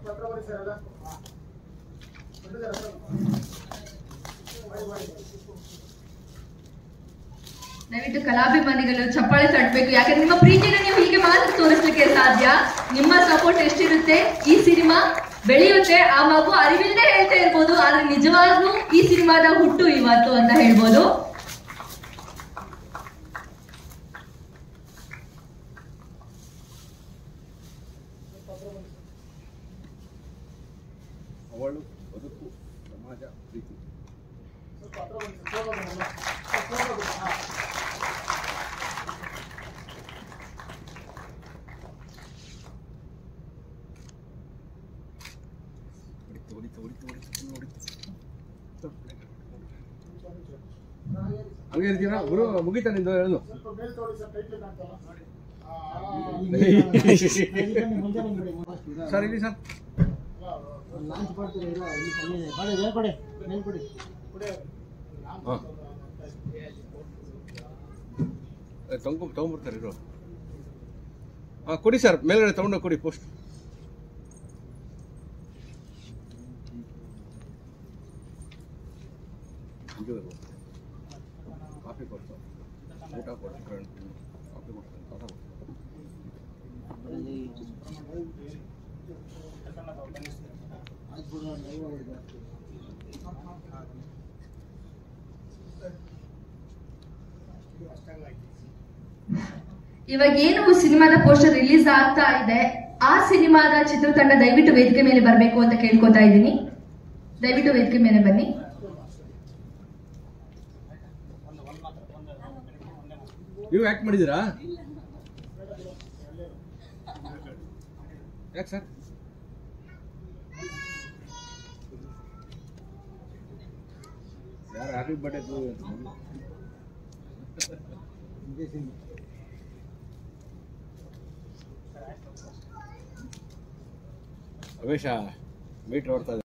ದಯವಿಟ್ಟು ಕಲಾಭಿಮಾನಿಗಳು ಚಪ್ಪಾಳೆ ತಟ್ಟಬೇಕು ಯಾಕಂದ್ರೆ ನಿಮ್ಮ ಪ್ರೀತಿನ ನೀವು ಹೀಗೆ ಮಾತ್ರ ತೋರಿಸ್ಲಿಕ್ಕೆ ಸಾಧ್ಯ ನಿಮ್ಮ ಸಪೋರ್ಟ್ ಎಷ್ಟಿರುತ್ತೆ ಈ ಸಿನಿಮಾ ಬೆಳೆಯುತ್ತೆ ಆ ಮಗು ಅರಿವಿಲ್ಲದೆ ಹೇಳ್ತಾ ಇರ್ಬೋದು ಆದ್ರೆ ನಿಜವಾಗ್ಲೂ ಈ ಸಿನಿಮಾದ ಹುಟ್ಟು ಇವತ್ತು ಅಂತ ಹೇಳ್ಬೋದು ಅವಳು ಬದುಕು ಸಮಾಜ ಪ್ರೀತಿ ಹೊಡಿತು ಹೊಡಿತು ಹೊಡಿತು ಹೊಡಿತು full ಹೊಡಿತು ಹಂಗೆ ಇರ್ತೀರಾ ಗುರು ಮುಗಿತಾ ನಿಂದು ಹೇಳು ಸರ್ ಇಲ್ಲಿ ಸರ್ ಲಾಂಚ್ ಮಾಡ್ತೀರಾ ಇಲ್ಲ ಇಲ್ಲಿ ಕಮ್ಮಿನೇ ಕೊಡಿ ಮೇಲ್ಕೊಡಿ ಮೇಲ್ಕೊಡಿ ಹಾಂ ತಗೊಂಡು ತಗೊಂಡ್ಬರ್ತಾರೆ ಇರು ಹಾಂ ಕೊಡಿ ಸರ್ ಮೇಲ್ಗಡೆ ತಗೊಂಡೋಗಿ ಕೊಡಿ ಪೋಸ್ಟ್ ಕಾಫಿ ಕೊಡ್ತು ಊಟ ಕೊಡ್ತು ಕಾಫಿ ಕೊಡ್ತಾನೆ ಊಟ ಕೊಡ್ತಾನೆ ಅಲ್ಲಿ ಆಯ್ತು ಬಿಡು, ಒಂದು ಐದು ಆಗಿದೆ. ಇವಾಗ ಏನು ಸಿನಿಮಾದ ಪೋಸ್ಟರ್ ರಿಲೀಸ್ ಆಗ್ತಾ ಇದೆ ಆ ಸಿನಿಮಾದ ಚಿತ್ರತಂಡ ದಯವಿಟ್ಟು ವೇದಿಕೆ ಮೇಲೆ ಬರಬೇಕು ಅಂತ ಕೇಳ್ಕೊತಾ ಇದ್ದೀನಿ ದಯವಿಟ್ಟು ವೇದಿಕೆ ಮೇಲೆ ಬನ್ನಿ ನೀವು ಆಕ್ಟ್ ಮಾಡಿದ್ದೀರಾ ಯಾಕೆ ಸರ್ ಯಾರು ಹ್ಯಾಪಿ ಬರ್ಡೇ ಟು ಇದೇ ಸಿನಿಮಾ. ರಮೇಶ ಮೀಟ್ ನೋಡ್ತಾ